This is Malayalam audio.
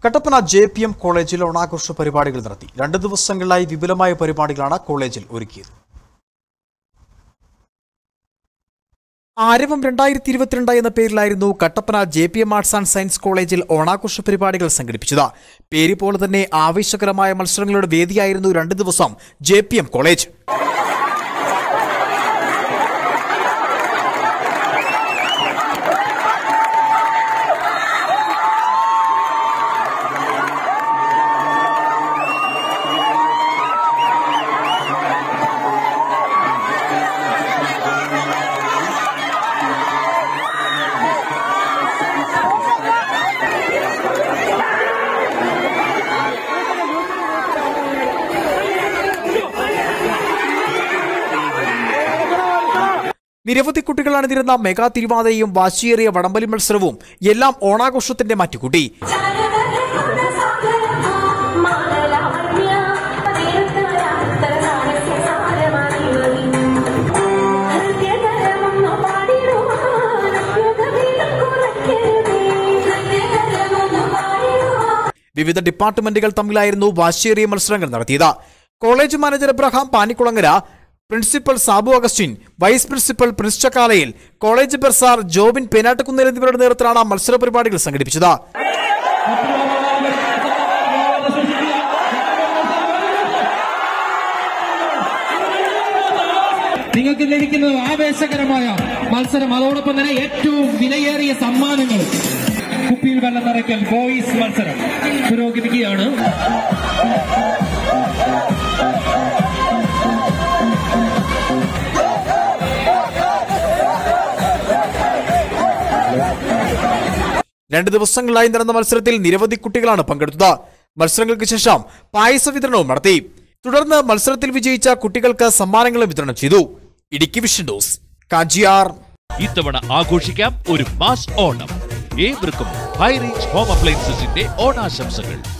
കട്ടപ്പന ജെ പി എം കോളേജിൽ ഓണാഘോഷ പരിപാടികൾ നടത്തി രണ്ട് ദിവസങ്ങളിലായി വിപുലമായ പരിപാടികളാണ് കോളേജിൽ ഒരുക്കിയത് ആരവം രണ്ടായിരത്തി ഇരുപത്തിരണ്ട് എന്ന പേരിലായിരുന്നു Kattappana J P M arts and science കോളേജിൽ ഓണാഘോഷ പരിപാടികൾ സംഘടിപ്പിച്ചത് പേര് പോലെ തന്നെ ആവേശകരമായ മത്സരങ്ങളുടെ വേദിയായിരുന്നു രണ്ട് ദിവസം ജെ പി എം കോളേജ് നിരവധി കുട്ടികൾ അണിനിരുന്ന മെഗാ തിരുവാതിരയും വാശിയേറിയ വടംവലി മത്സരവും എല്ലാം ഓണാഘോഷത്തിന്റെ മാറ്റുകൂട്ടി വിവിധ ഡിപ്പാർട്ട്മെന്റുകൾ തമ്മിലായിരുന്നു വാശിയേറിയ മത്സരങ്ങൾ നടത്തിയത് college manager Abraham Panikulangara principal Sabu Augustine vice principal Prince Chakkalayil college bursar Jobin Penattukunnel എന്നിവരുടെ നേതൃത്വത്തിലാണ് മത്സര പരിപാടികൾ സംഘടിപ്പിച്ചത് നിങ്ങൾക്ക് ലഭിക്കുന്നത് ആവേശകരമായ മത്സരം അതോടൊപ്പം തന്നെ ഏറ്റവും വിലയേറിയ സമ്മാനങ്ങൾ കുപ്പിയിൽ വെള്ളം നിറയ്ക്കൽ ബോയ്സ് മത്സരം പുരോഗമിക്കുകയാണ് രണ്ട് ദിവസങ്ങളായി നടന്ന മത്സരത്തിൽ നിരവധി കുട്ടികളാണ് പങ്കെടുത്തത് മത്സരങ്ങൾക്ക് ശേഷം പായസ വിതരണവും നടത്തി തുടർന്ന് മത്സരത്തിൽ വിജയിച്ച കുട്ടികൾക്ക് സമ്മാനങ്ങളും വിതരണം ചെയ്തു ഇടുക്കി വിഷൻ ന്യൂസ് കാഞ്ചിയാർ ഇത്തവണ ആഘോഷിക്കാം ഒരു മാസ് ഓണം ഏവർക്കും ഹൈറേഞ്ച് ഹോം അപ്ലയൻസസിന്റെ ഓണാശംസകൾ